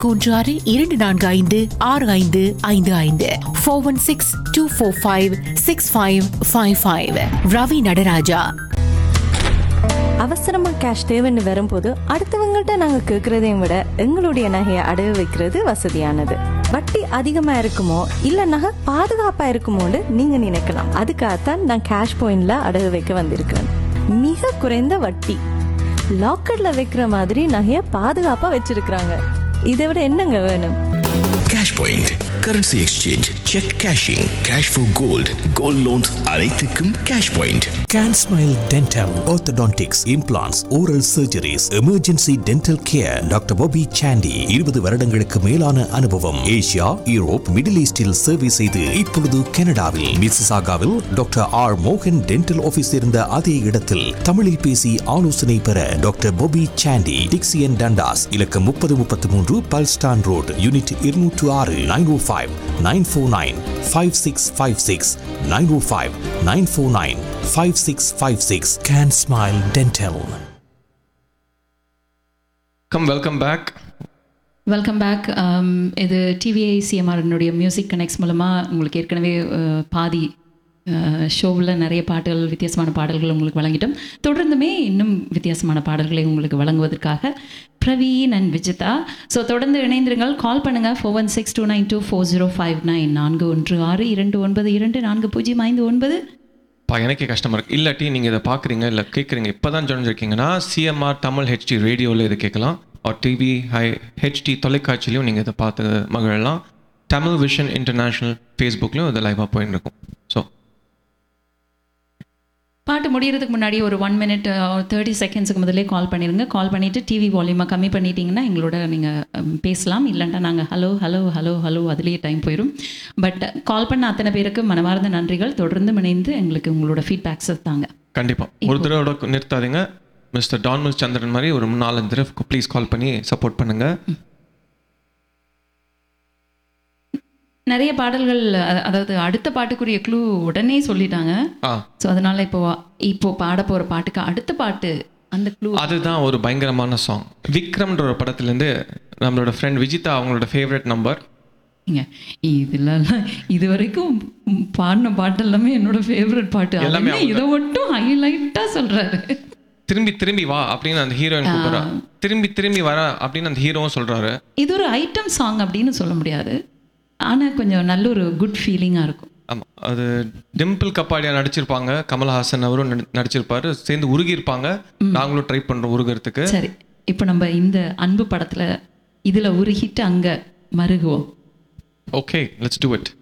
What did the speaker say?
மூன்று ஆறு இரண்டு நான்கு ஐந்து ஆறு ஐந்து ஐந்து ஐந்து four one six two four five six five five five Ravi Nataraja அவசரமா கேஷ் தேவைன்னு வரும்போது அடுத்தவங்கள்ட்ட நாங்க கேட்கறதையும் விட எங்களுடைய நகையை அடகு வைக்கிறது வசதியானது வட்டி அதிகமா இருக்குமோ இல்ல நகை பாதுகாப்பா இருக்குமோன்னு நீங்க நினைக்கலாம் அதுக்காகத்தான் நான் கேஷ் பாயிண்ட்ல அடகு வைக்க வந்திருக்கிறேன் மிக குறைந்த வட்டி லாக்கர்ல வைக்கிற மாதிரி நகையை பாதுகாப்பா வச்சிருக்கிறாங்க இதை விட என்னங்க வேணும் cash point currency exchange cheque cashing cash for gold gold loans அனைத்துக்கும் cash point Can Smile Dental, Orthodontics, Implants, Oral Surgeries, Emergency Dental Care, doctor Bobby சாண்டி இருபது வருடங்களுக்கு மேலான அனுபவம் ஏசியா யூரோப் மிடில் ஈஸ்டில் சேவை செய்து இப்பொழுது கனடாவில் மிசிசாகாவில் டாக்டர் ஆர் மோகன் டென்டல் ஆபீஸ் இருந்த அதே இடத்தில் தமிழில் பேசி ஆலோசனை பெற டாக்டர் Bobby சாண்டி டிக்சியன் டண்டாஸ் இலக்கம் முப்பது முப்பத்தி மூன்று பல்ஸ்டான் ரோடு யூனிட் இருநூற்று ஆறு nine o five nine four nine five six five six nine o five nine four nine five six five six can smile dental come welcome back welcome back இது TVI சிஎம்ஆர்னுடைய music connects மூலமாக உங்களுக்கு ஏற்கனவே அஹ், பாதி ஷோவில் நிறைய பாட்டுகள் வித்தியாசமான பாடல்கள் உங்களுக்கு வழங்கிட்டோம் தொடர்ந்துமே இன்னும் வித்தியாசமான பாடல்களை உங்களுக்கு வழங்குவதற்காக பிரவீன் அண்ட் விஜிதா ஸோ தொடர்ந்து இணைந்திருங்கள் கால் பண்ணுங்கள் four one six two nine two four zero five nine நான்கு ஒன்று ஆறு இரண்டு ஒன்பது இரண்டு நான்கு பூஜ்ஜியம் ஐந்து ஒன்பது பா எனக்கே கஷ்டமாக இருக்குது இல்லாட்டி நீங்கள் இதை பார்க்குறீங்க இல்லை கேட்குறீங்க இப்போ தான் ஜொழிஞ்சிருக்கீங்கன்னா சிஎம்ஆர் தமிழ் ஹெச்டி ரேடியோவில் இதை கேட்கலாம் ஆர் டிவி ஹை ஹெச்டி தொலைக்காட்சியிலையும் நீங்கள் இதை பார்த்து மகிழலாம் தமிழ் விஷன் இன்டர்நேஷ்னல் ஃபேஸ்புக்லையும் இது லைவாக போயின்னு இருக்கும் ஸோ பாட்டு முடியறதுக்கு முன்னாடி ஒரு ஒன் மினிட் தேர்ட்டி செகண்ட்ஸுக்கு முதல்லே கால் பண்ணிடுங்க கால் பண்ணிவிட்டு டிவி வால்யூமை கம்மி பண்ணிட்டீங்கன்னா எங்களோட நீங்கள் பேசலாம் இல்லைன்னா நாங்கள் ஹலோ ஹலோ ஹலோ ஹலோ அதுலேயே டைம் போயிடும் பட் கால் பண்ண அத்தனை பேருக்கு மனமார்ந்த நன்றிகள் தொடர்ந்து இணைந்து எங்களுக்கு உங்களோட ஃபீட்பேக்ஸை தாங்க கண்டிப்பாக ஒரு தடவை நிறுத்தாதீங்க மிஸ்டர் டான்மல் சந்திரன் மாதிரி ஒரு நாலஞ்சு தடவை ப்ளீஸ் கால் பண்ணி சப்போர்ட் பண்ணுங்கள் நிறைய பாடல்கள் அ- அதாவது அடுத்த பாட்டுக்குரிய க்ளூ உடனே சொல்லிட்டாங்க ஆ ஸோ அதனால இப்போ இப்போ பாட போகிற பாட்டுக்கு அடுத்த பாட்டு அந்த க்ளூ அதுதான் ஒரு பயங்கரமான சாங் விக்ரம்ன்ற ஒரு படத்துலேருந்து நம்மளோட ஃப்ரெண்ட் விஜிதா அவங்களோட ஃபேவரட் நம்பர் இங்க இதெல்லாம் இது வரைக்கும் பாடின பாட்டு எல்லாமே என்னோட ஃபேவரட் பாட்டு எல்லாமே எல்லாமே இதை மட்டும் ஹைலைட்டாக சொல்றாரு திரும்பி திரும்பி வா அப்படின்னு அந்த ஹீரோயின் கூப்பிடுறா திரும்பி திரும்பி வர அப்படின்னு அந்த ஹீரோவும் சொல்றாரு இது ஒரு ஐட்டம் சாங் அப்படின்னு சொல்ல முடியாது ஆனா கொஞ்சம் நல்ல ஒரு குட் ஃபீலிங்காக இருக்கும் ஆமா அது டிம்பிள் கப்பாடியா நடிச்சிருப்பாங்க கமல்ஹாசன் அவரும் நடி- நடிச்சிருப்பாரு சேர்ந்து உருகி இருப்பாங்க நாங்களும் ட்ரை பண்றோம் உருகிறதுக்கு சரி இப்போ நம்ம இந்த அன்பு படத்துல இதுல உருகிட்டு அங்க மருகுவோம் ஓகே லெட்ஸ் டூ இட்